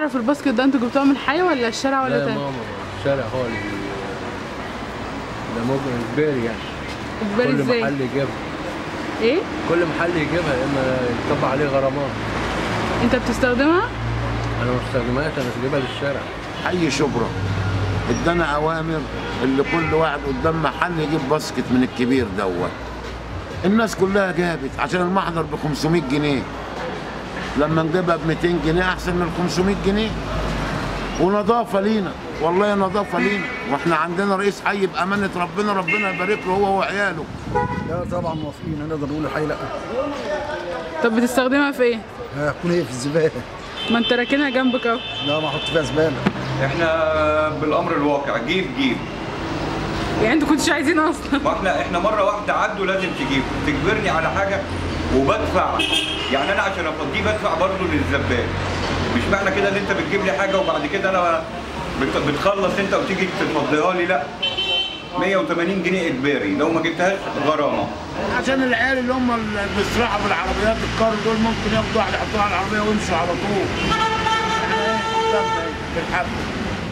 اعرف الباسكت ده انتوا جبتوها من الحي ولا الشارع لا ولا يا تاني ماما الشارع هو اللي ده ممكن اجباري يعني اجباري كل ازاي محل يجيبها ايه كل محل يجيبها يا اما يطبق عليه غرامات انت بتستخدمها انا ما بستخدمهاش انا بجيبها للشارع حي شبرا ادانا اوامر اللي كل واحد قدام محل يجيب باسكت من الكبير دوت الناس كلها جابت عشان المحضر ب 500 جنيه لما نجيبها ب 200 جنيه احسن من 500 جنيه ونظافه لينا والله نظافه لينا واحنا عندنا رئيس حي بامانه ربنا ربنا يبارك له هو وعياله لا طبعا موافقين نقدر نقول الحي لا طب بتستخدمها في ايه هتكون هي في الزباله ما انت راكنها جنبك اهو لا ما احط فيها زباله احنا بالامر الواقع جيب جيب يعني انتوا كنتوش عايزين اصلا ما احنا احنا مره واحده عدوا لازم تجيب تجبرني على حاجه وبدفع يعني انا عشان افضيه بدفع برضه للزبال مش معنى كده ان انت بتجيب لي حاجه وبعد كده انا بت- بتخلص انت وتيجي تفضيها لي لا 180 جنيه اجباري لو ما جبتهاش غرامه عشان العيال اللي هم اللي بيسرحوا بالعربيات الكار دول ممكن ياخدوا واحد يحطوها على العربيه ويمشوا على طول احنا ايه قدامنا ايه بالحبل